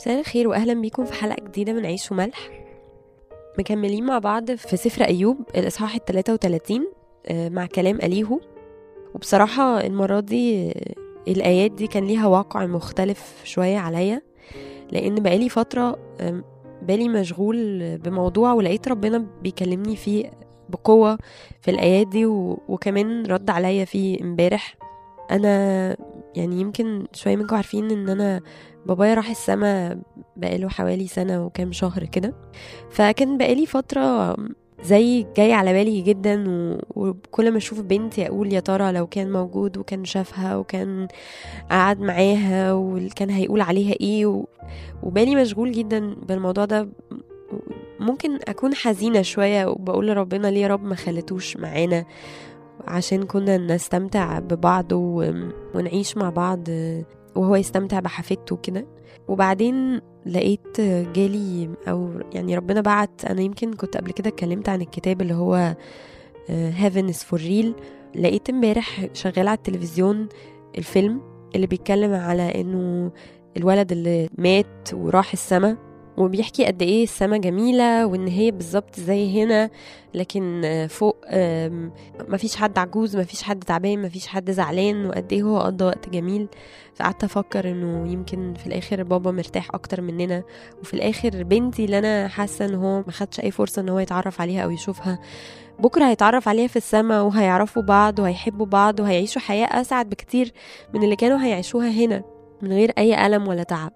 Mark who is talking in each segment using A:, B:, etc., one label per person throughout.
A: مساء الخير واهلا بيكم في حلقه جديده من عيش وملح مكملين مع بعض في سفر ايوب الاصحاح ال 33 آه، مع كلام اليهو وبصراحه المره دي آه، الايات دي كان ليها واقع مختلف شويه عليا لان بقالي فتره آم، بالي مشغول بموضوع ولقيت ربنا بيكلمني فيه بقوه في الايات دي و- وكمان رد عليا فيه امبارح انا يعني يمكن شويه منكم عارفين ان انا بابايا راح السما بقاله حوالي سنة وكام شهر كده فكان بقالي فترة زي جاي على بالي جدا و- وكل ما اشوف بنتي اقول يا ترى لو كان موجود وكان شافها وكان قعد معاها وكان هيقول عليها ايه و... وبالي مشغول جدا بالموضوع ده ممكن اكون حزينة شوية وبقول لربنا ليه يا رب ما خلتوش معانا عشان كنا نستمتع ببعض و... ونعيش مع بعض وهو يستمتع بحفيدته كده وبعدين لقيت جالي او يعني ربنا بعت انا يمكن كنت قبل كده اتكلمت عن الكتاب اللي هو heaven is for real لقيت امبارح شغال على التلفزيون الفيلم اللي بيتكلم على انه الولد اللي مات وراح السما وبيحكي قد ايه السما جميلة وان هي بالظبط زي هنا لكن آه، فوق آم، مفيش حد عجوز مفيش حد تعبان مفيش حد زعلان وقد ايه هو قضى وقت جميل فقعدت افكر انه يمكن في الاخر بابا مرتاح اكتر مننا وفي الاخر بنتي اللي انا حاسه ان هو ما خدش اي فرصه ان هو يتعرف عليها او يشوفها بكره هيتعرف عليها في السماء وهيعرفوا بعض وهيحبوا بعض وهيعيشوا حياه اسعد بكتير من اللي كانوا هيعيشوها هنا من غير اي الم ولا تعب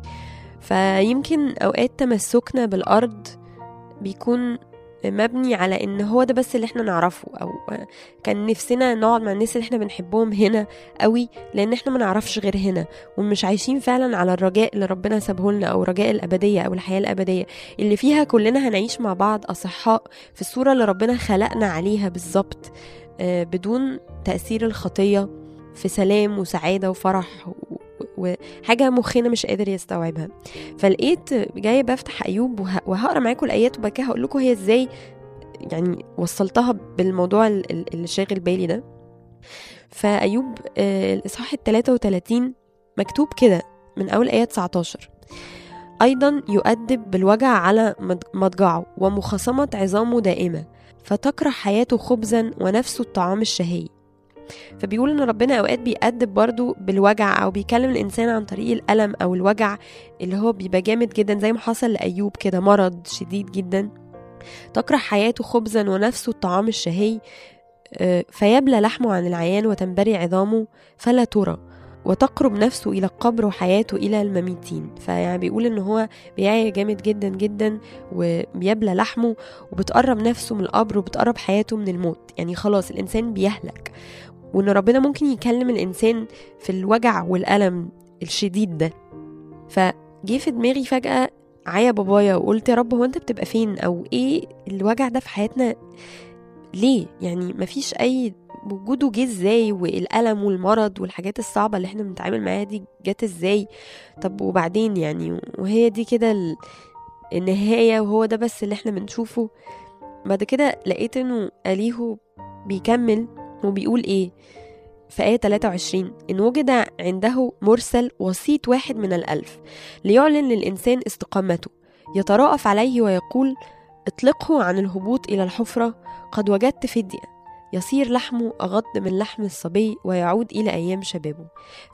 A: فيمكن اوقات تمسكنا بالارض بيكون مبني على ان هو ده بس اللي احنا نعرفه او كان نفسنا نقعد مع الناس اللي احنا بنحبهم هنا قوي لان احنا ما نعرفش غير هنا ومش عايشين فعلا على الرجاء اللي ربنا سابه لنا او رجاء الابديه او الحياه الابديه اللي فيها كلنا هنعيش مع بعض اصحاء في الصوره اللي ربنا خلقنا عليها بالظبط آه، بدون تاثير الخطيه في سلام وسعاده وفرح و- وحاجه مخنا مش قادر يستوعبها فلقيت جايه بفتح ايوب وه- وهقرا معاكم الايات وبعد كده هقول لكم هي ازاي يعني وصلتها بالموضوع ال- ال- اللي شاغل بالي ده فأيوب آه، الإصحاح ال 33 مكتوب كده من أول آية 19 أيضا يؤدب بالوجع على مض- مضجعه ومخاصمة عظامه دائمة فتكره حياته خبزا ونفسه الطعام الشهي فبيقول ان ربنا اوقات بيأدب برضو بالوجع او بيكلم الانسان عن طريق الالم او الوجع اللي هو بيبقى جامد جدا زي ما حصل لايوب كده مرض شديد جدا تكره حياته خبزا ونفسه الطعام الشهي آه، فيبلى لحمه عن العيان وتنبري عظامه فلا ترى وتقرب نفسه إلى القبر وحياته إلى المميتين فيعني بيقول إن هو بيعي جامد جدا جدا وبيبلى لحمه وبتقرب نفسه من القبر وبتقرب حياته من الموت يعني خلاص الإنسان بيهلك وإن ربنا ممكن يكلم الإنسان في الوجع والألم الشديد ده فجه في دماغي فجأة عيا بابايا وقلت يا رب هو انت بتبقى فين او ايه الوجع ده في حياتنا ليه يعني مفيش اي وجوده جه ازاي والالم والمرض والحاجات الصعبه اللي احنا بنتعامل معاها دي جت ازاي طب وبعدين يعني وهي دي كده ال- النهايه وهو ده بس اللي احنا بنشوفه بعد كده لقيت انه اليهو بيكمل وبيقول ايه في آية 23 إن وجد عنده مرسل وسيط واحد من الألف ليعلن للإنسان استقامته يتراءف عليه ويقول اطلقه عن الهبوط إلى الحفرة قد وجدت فدية يصير لحمه أغض من لحم الصبي ويعود إلى أيام شبابه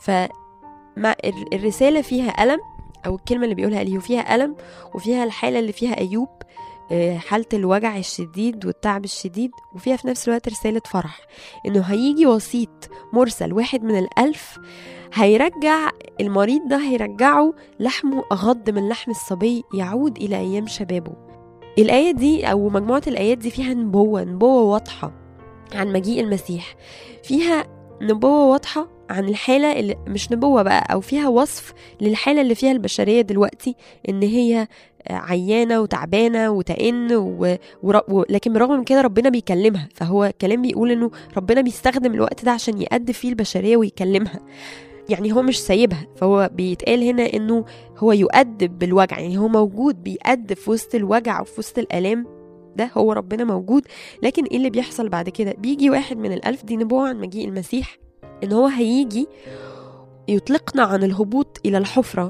A: فمع الر- الرسالة فيها ألم أو الكلمة اللي بيقولها أليهو فيها ألم وفيها الحالة اللي فيها أيوب آه، حالة الوجع الشديد والتعب الشديد وفيها في نفس الوقت رسالة فرح إنه هيجي وسيط مرسل واحد من الألف هيرجع المريض ده هيرجعه لحمه أغض من لحم الصبي يعود إلى أيام شبابه الآية دي أو مجموعة الآيات دي فيها نبوة نبوة واضحة عن مجيء المسيح فيها نبوة واضحة عن الحالة اللي مش نبوة بقى أو فيها وصف للحالة اللي فيها البشرية دلوقتي إن هي عيانة وتعبانة وتئن و... ور... و... لكن برغم من كده ربنا بيكلمها فهو كلام بيقول إنه ربنا بيستخدم الوقت ده عشان يأدب فيه البشرية ويكلمها يعني هو مش سايبها فهو بيتقال هنا انه هو يؤدب بالوجع يعني هو موجود بيأدب في وسط الوجع وفي وسط الآلام ده هو ربنا موجود لكن ايه اللي بيحصل بعد كده بيجي واحد من الألف دي نبوة عن مجيء المسيح ان هو هيجي يطلقنا عن الهبوط إلى الحفرة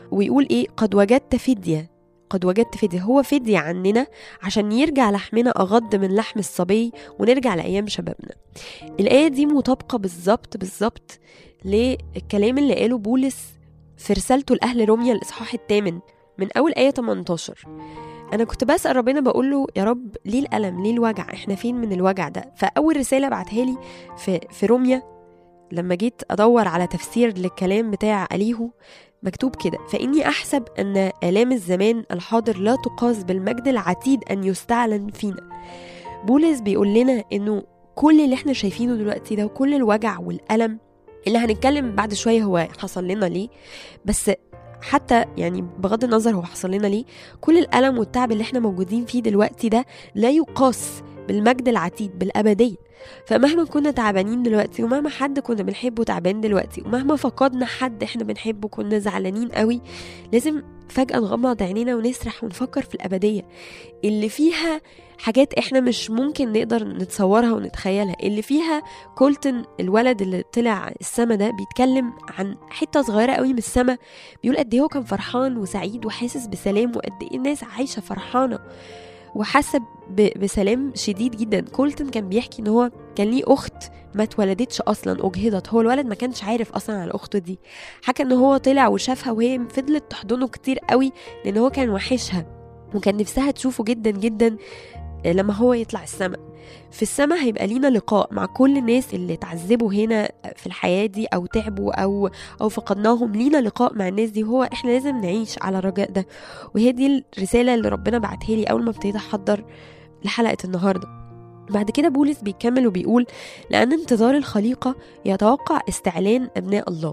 A: ويقول ايه قد وجدت فدية قد وجدت فدية هو فدية عننا عشان يرجع لحمنا أغض من لحم الصبي ونرجع لأيام شبابنا الآية دي مطابقة بالظبط بالظبط للكلام اللي قاله بولس في رسالته لأهل روميا الإصحاح الثامن من أول آية 18 أنا كنت بسأل ربنا بقول له يا رب ليه الألم ليه الوجع إحنا فين من الوجع ده فأول رسالة بعتها لي في, في روميا لما جيت أدور على تفسير للكلام بتاع أليهو مكتوب كده فإني أحسب أن آلام الزمان الحاضر لا تقاس بالمجد العتيد أن يستعلن فينا بولس بيقول لنا إنه كل اللي احنا شايفينه دلوقتي ده وكل الوجع والألم اللي هنتكلم بعد شوية هو حصل لنا ليه بس حتى يعني بغض النظر هو حصل لنا ليه كل الألم والتعب اللي احنا موجودين فيه دلوقتي ده لا يقاس بالمجد العتيد بالأبدية فمهما كنا تعبانين دلوقتي ومهما حد كنا بنحبه تعبان دلوقتي ومهما فقدنا حد احنا بنحبه كنا زعلانين قوي لازم فجأة نغمض عينينا ونسرح ونفكر في الأبدية اللي فيها حاجات احنا مش ممكن نقدر نتصورها ونتخيلها اللي فيها كولتن الولد اللي طلع السما ده بيتكلم عن حتة صغيرة قوي من السما بيقول قد ايه هو كان فرحان وسعيد وحاسس بسلام وقد ايه الناس عايشة فرحانة وحاسه بسلام شديد جدا كولتن كان بيحكي ان هو كان ليه اخت ما اتولدتش اصلا اجهضت هو الولد ما كانش عارف اصلا على اخته دي حكى ان هو طلع وشافها وهي فضلت تحضنه كتير قوي لان هو كان وحشها وكان نفسها تشوفه جدا جدا لما هو يطلع السماء في السماء هيبقى لينا لقاء مع كل الناس اللي تعذبوا هنا في الحياة دي أو تعبوا أو أو فقدناهم لينا لقاء مع الناس دي وهو إحنا لازم نعيش على الرجاء ده وهي دي الرسالة اللي ربنا بعتها لي أول ما ابتديت أحضر لحلقة النهاردة بعد كده بولس بيكمل وبيقول لأن انتظار الخليقة يتوقع استعلان أبناء الله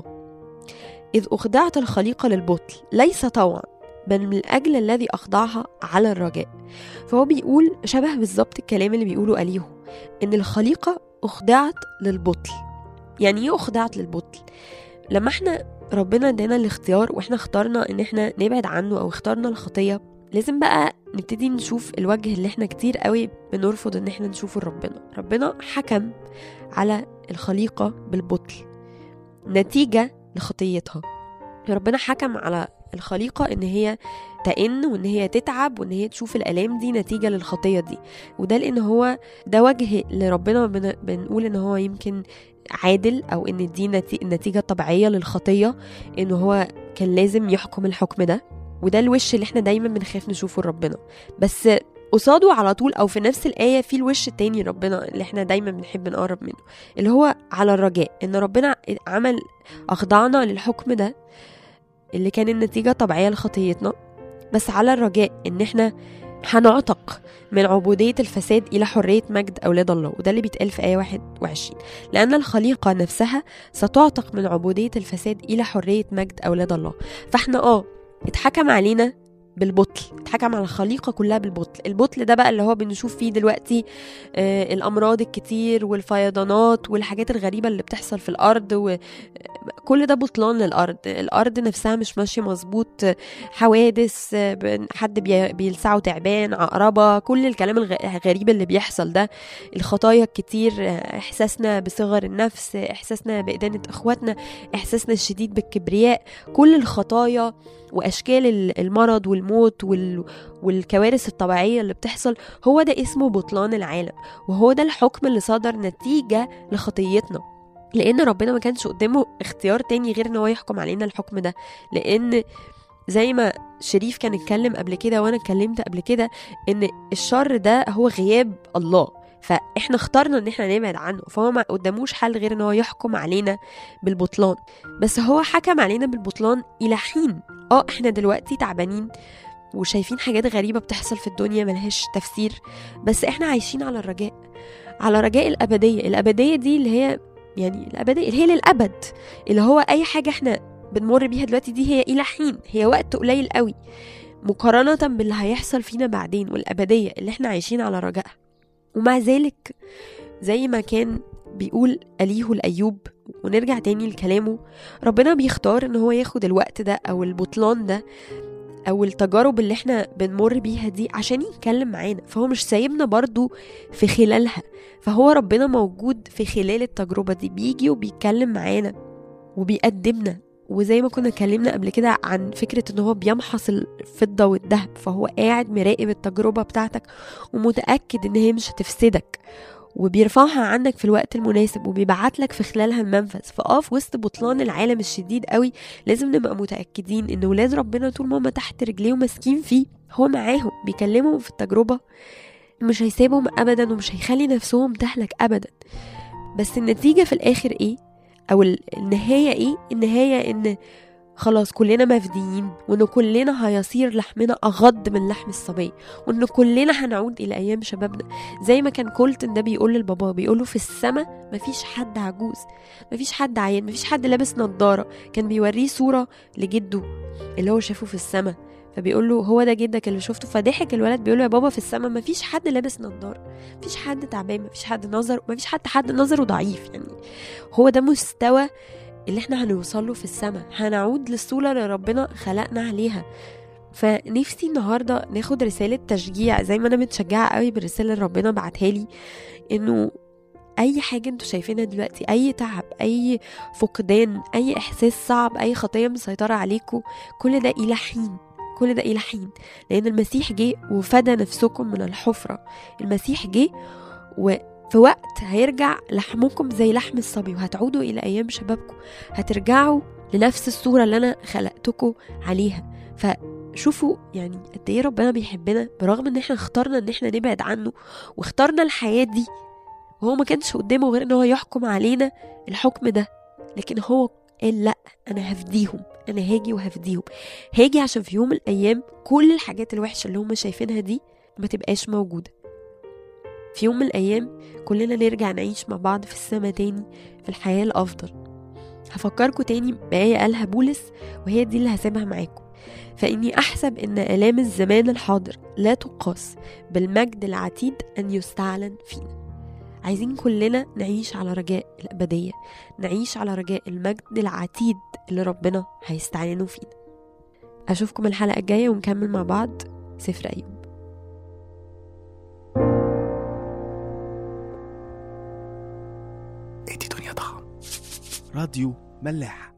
A: إذ أخضعت الخليقة للبطل ليس طوعا بل من الأجل الذي أخضعها على الرجاء فهو بيقول شبه بالظبط الكلام اللي بيقوله أليهو إن الخليقة أخضعت للبطل يعني إيه أخضعت للبطل؟ لما احنا ربنا ادانا الاختيار واحنا اخترنا ان احنا نبعد عنه او اخترنا الخطيه لازم بقى نبتدي نشوف الوجه اللي احنا كتير قوي بنرفض ان احنا نشوفه لربنا ربنا حكم على الخليقه بالبطل نتيجه لخطيتها ربنا حكم على الخليقة إن هي تئن وإن هي تتعب وإن هي تشوف الآلام دي نتيجة للخطية دي وده لأن هو ده وجه لربنا بن بنقول إن هو يمكن عادل أو إن دي النتيجة الطبيعية للخطية إن هو كان لازم يحكم الحكم ده وده الوش اللي احنا دايما بنخاف نشوفه لربنا بس قصاده على طول او في نفس الايه في الوش التاني ربنا اللي احنا دايما بنحب نقرب منه اللي هو على الرجاء ان ربنا عمل اخضعنا للحكم ده اللي كان النتيجة طبيعية لخطيتنا بس على الرجاء إن إحنا هنعتق من عبودية الفساد إلى حرية مجد أولاد الله وده اللي بيتقال في آية 21 لأن الخليقة نفسها ستعتق من عبودية الفساد إلى حرية مجد أولاد الله فإحنا آه اتحكم علينا بالبطل اتحكم على الخليقة كلها بالبطل البطل ده بقى اللي هو بنشوف فيه دلوقتي آه الأمراض الكتير والفيضانات والحاجات الغريبة اللي بتحصل في الأرض وكل ده بطلان للأرض الأرض نفسها مش ماشية مظبوط حوادث آه حد بيلسعه تعبان عقربة كل الكلام الغريب اللي بيحصل ده الخطايا الكتير آه إحساسنا بصغر النفس إحساسنا بإدانة إخواتنا إحساسنا الشديد بالكبرياء كل الخطايا واشكال المرض والموت وال... والكوارث الطبيعيه اللي بتحصل هو ده اسمه بطلان العالم وهو ده الحكم اللي صدر نتيجه لخطيتنا لان ربنا ما كانش قدامه اختيار تاني غير ان هو يحكم علينا الحكم ده لان زي ما شريف كان اتكلم قبل كده وانا اتكلمت قبل كده ان الشر ده هو غياب الله فاحنا اخترنا ان احنا نبعد عنه فهو ما قداموش حل غير ان هو يحكم علينا بالبطلان بس هو حكم علينا بالبطلان الى حين اه احنا دلوقتي تعبانين وشايفين حاجات غريبة بتحصل في الدنيا ملهاش تفسير بس احنا عايشين على الرجاء على رجاء الأبدية الأبدية دي اللي هي يعني الأبدية اللي هي للأبد اللي هو أي حاجة احنا بنمر بيها دلوقتي دي هي إلى حين هي وقت قليل قوي مقارنة باللي هيحصل فينا بعدين والأبدية اللي احنا عايشين على رجائها ومع ذلك زي ما كان بيقول أليه الأيوب ونرجع تاني لكلامه ربنا بيختار ان هو ياخد الوقت ده او البطلان ده او التجارب اللي احنا بنمر بيها دي عشان يتكلم معانا فهو مش سايبنا برضو في خلالها فهو ربنا موجود في خلال التجربة دي بيجي وبيتكلم معانا وبيقدمنا وزي ما كنا اتكلمنا قبل كده عن فكرة ان هو بيمحص الفضة والذهب فهو قاعد مراقب التجربة بتاعتك ومتأكد ان هي مش هتفسدك وبيرفعها عنك في الوقت المناسب وبيبعت لك في خلالها المنفذ فاه في وسط بطلان العالم الشديد قوي لازم نبقى متاكدين ان ولاد ربنا طول ما هم تحت رجليهم ماسكين فيه هو معاهم بيكلمهم في التجربه مش هيسيبهم ابدا ومش هيخلي نفسهم تهلك ابدا بس النتيجه في الاخر ايه او النهايه ايه النهايه ان خلاص كلنا مفديين وان كلنا هيصير لحمنا اغض من لحم الصبي وان كلنا هنعود الى ايام شبابنا زي ما كان كولتن ده بيقول للبابا بيقول له في السماء مفيش حد عجوز مفيش حد عيان مفيش حد لابس نظاره كان بيوريه صوره لجده اللي هو شافه في السماء فبيقول له هو ده جدك اللي شفته فضحك الولد بيقول له يا بابا في السماء مفيش حد لابس نظاره مفيش حد تعبان مفيش حد نظر مفيش حد حد نظره ضعيف يعني هو ده مستوى اللي احنا هنوصل له في السماء هنعود للصورة اللي ربنا خلقنا عليها فنفسي النهاردة ناخد رسالة تشجيع زي ما أنا متشجعة قوي بالرسالة اللي ربنا بعتها لي إنه أي حاجة انتوا شايفينها دلوقتي أي تعب أي فقدان أي إحساس صعب أي خطية مسيطرة عليكم كل ده إلى حين كل ده إلى حين لأن المسيح جه وفدى نفسكم من الحفرة المسيح جه و في وقت هيرجع لحمكم زي لحم الصبي وهتعودوا إلى أيام شبابكم هترجعوا لنفس الصورة اللي أنا خلقتكم عليها فشوفوا يعني قد إيه ربنا بيحبنا برغم إن إحنا اخترنا إن إحنا نبعد عنه واخترنا الحياة دي وهو ما كانش قدامه غير إن هو يحكم علينا الحكم ده لكن هو قال لأ أنا هفديهم أنا هاجي وهفديهم هاجي عشان في يوم من الأيام كل الحاجات الوحشة اللي هم شايفينها دي ما تبقاش موجودة في يوم من الأيام كلنا نرجع نعيش مع بعض في السما تاني في الحياة الأفضل هفكركم تاني بآية قالها بولس وهي دي اللي هسيبها معاكم فإني أحسب إن آلام الزمان الحاضر لا تقاس بالمجد العتيد أن يستعلن فينا عايزين كلنا نعيش على رجاء الأبدية نعيش على رجاء المجد العتيد اللي ربنا هيستعلنوا فينا أشوفكم الحلقة الجاية ونكمل مع بعض سفر أيوب
B: راديو ملاح